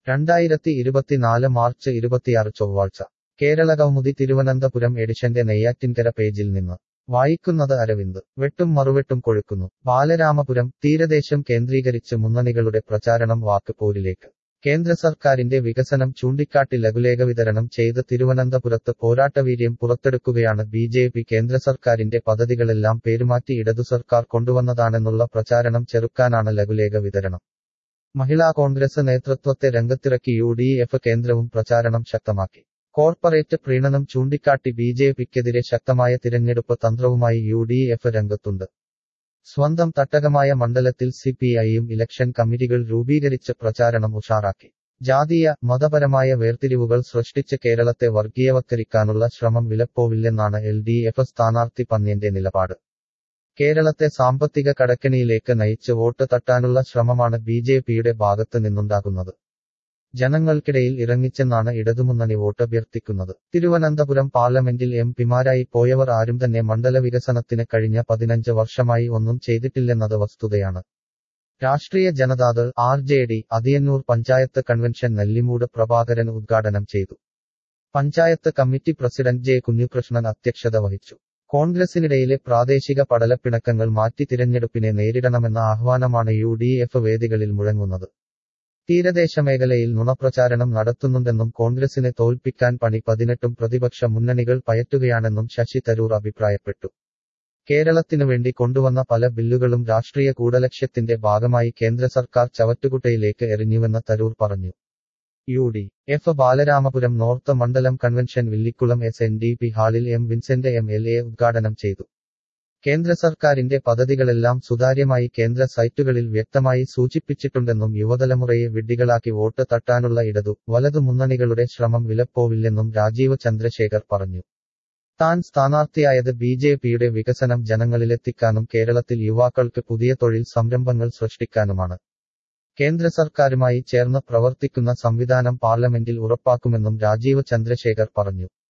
രണ്ടായിരത്തി ഇരുപത്തിനാല് മാർച്ച് ഇരുപത്തിയാറ് ചൊവ്വാഴ്ച കേരള കൗമുദി തിരുവനന്തപുരം എഡിഷന്റെ നെയ്യാറ്റിൻകര പേജിൽ നിന്ന് വായിക്കുന്നത് അരവിന്ദ് വെട്ടും മറുവെട്ടും കൊഴുക്കുന്നു ബാലരാമപുരം തീരദേശം കേന്ദ്രീകരിച്ച് മുന്നണികളുടെ പ്രചാരണം വാക്ക് പോരിലേക്ക് കേന്ദ്ര സർക്കാരിന്റെ വികസനം ചൂണ്ടിക്കാട്ടി ലഘുലേഖ വിതരണം ചെയ്ത് തിരുവനന്തപുരത്ത് പോരാട്ടവീര്യം പുറത്തെടുക്കുകയാണ് ബി ജെ പി കേന്ദ്ര സർക്കാരിന്റെ പദ്ധതികളെല്ലാം പേരുമാറ്റി ഇടതു സർക്കാർ കൊണ്ടുവന്നതാണെന്നുള്ള പ്രചാരണം ചെറുക്കാനാണ് ലഘുലേഖ വിതരണം മഹിളാ കോൺഗ്രസ് നേതൃത്വത്തെ രംഗത്തിറക്കി യു ഡി എഫ് കേന്ദ്രവും പ്രചാരണം ശക്തമാക്കി കോർപ്പറേറ്റ് പ്രീണനം ചൂണ്ടിക്കാട്ടി ബി ജെ പിക്കെതിരെ ശക്തമായ തിരഞ്ഞെടുപ്പ് തന്ത്രവുമായി യു ഡി എഫ് രംഗത്തുണ്ട് സ്വന്തം തട്ടകമായ മണ്ഡലത്തിൽ സി പി ഐയും ഇലക്ഷൻ കമ്മിറ്റികൾ രൂപീകരിച്ച് പ്രചാരണം ഉഷാറാക്കി ജാതീയ മതപരമായ വേർതിരിവുകൾ സൃഷ്ടിച്ച് കേരളത്തെ വർഗീയവത്കരിക്കാനുള്ള ശ്രമം വിലപ്പോവില്ലെന്നാണ് എൽ ഡി എഫ് സ്ഥാനാർത്ഥി പന്ന്യന്റെ നിലപാട് കേരളത്തെ സാമ്പത്തിക കടക്കെണിയിലേക്ക് നയിച്ച് വോട്ട് തട്ടാനുള്ള ശ്രമമാണ് ബി ജെ പിയുടെ ഭാഗത്ത് നിന്നുണ്ടാകുന്നത് ജനങ്ങൾക്കിടയിൽ ഇറങ്ങിച്ചെന്നാണ് ഇടതുമുന്നണി വോട്ടഭ്യർത്ഥിക്കുന്നത് തിരുവനന്തപുരം പാർലമെന്റിൽ എം പിമാരായി പോയവർ ആരും തന്നെ മണ്ഡല വികസനത്തിന് കഴിഞ്ഞ പതിനഞ്ച് വർഷമായി ഒന്നും ചെയ്തിട്ടില്ലെന്നത് വസ്തുതയാണ് Rashtriya Janata Dal R J D Athiyannur panchayat convention Nellimoodu Prabhakaran ഉദ്ഘാടനം ചെയ്തു panchayat committee president J Kunjukrishnan അധ്യക്ഷത വഹിച്ചു കോൺഗ്രസിനിടയിലെ പ്രാദേശിക പടലപ്പിണക്കങ്ങൾ മാറ്റി തിരഞ്ഞെടുപ്പിനെ നേരിടണമെന്ന ആഹ്വാനമാണ് യു ഡി എഫ് വേദികളിൽ മുഴങ്ങുന്നത് തീരദേശ മേഖലയിൽ നുണപ്രചാരണം നടത്തുന്നുണ്ടെന്നും കോൺഗ്രസിനെ തോൽപ്പിക്കാൻ പണി പതിനെട്ടും പ്രതിപക്ഷ മുന്നണികൾ പയറ്റുകയാണെന്നും ശശി തരൂർ അഭിപ്രായപ്പെട്ടു കേരളത്തിനു വേണ്ടി കൊണ്ടുവന്ന പല ബില്ലുകളും രാഷ്ട്രീയ ഗൂഢലക്ഷ്യത്തിന്റെ ഭാഗമായി കേന്ദ്ര സർക്കാർ ചവറ്റുകുട്ടയിലേക്ക് എറിഞ്ഞുവെന്ന് തരൂർ പറഞ്ഞു U D F Balaramapuram north മണ്ഡലം convention Villikkulam S N D P ഹാളിൽ M Vincent M L A ഉദ്ഘാടനം ചെയ്തു കേന്ദ്ര സർക്കാരിന്റെ പദ്ധതികളെല്ലാം സുതാര്യമായി കേന്ദ്ര സൈറ്റുകളിൽ വ്യക്തമായി സൂചിപ്പിച്ചിട്ടുണ്ടെന്നും യുവതലമുറയെ വിഡ്ഢികളാക്കി വോട്ട് തട്ടാനുള്ള ഇടതു വലതു മുന്നണികളുടെ ശ്രമം വിലപ്പോവില്ലെന്നും രാജീവ് ചന്ദ്രശേഖർ പറഞ്ഞു താൻ സ്ഥാനാർത്ഥിയായത് ബി ജെ പിയുടെ വികസനം ജനങ്ങളിലെത്തിക്കാനും കേരളത്തിൽ യുവാക്കൾക്ക് പുതിയ തൊഴിൽ സംരംഭങ്ങൾ സൃഷ്ടിക്കാനുമാണ് കേന്ദ്ര സർക്കാരുമായി ചേർന്ന് പ്രവർത്തിക്കുന്ന സംവിധാനം പാർലമെന്റിൽ ഉറപ്പാക്കുമെന്നും രാജീവ് ചന്ദ്രശേഖർ പറഞ്ഞു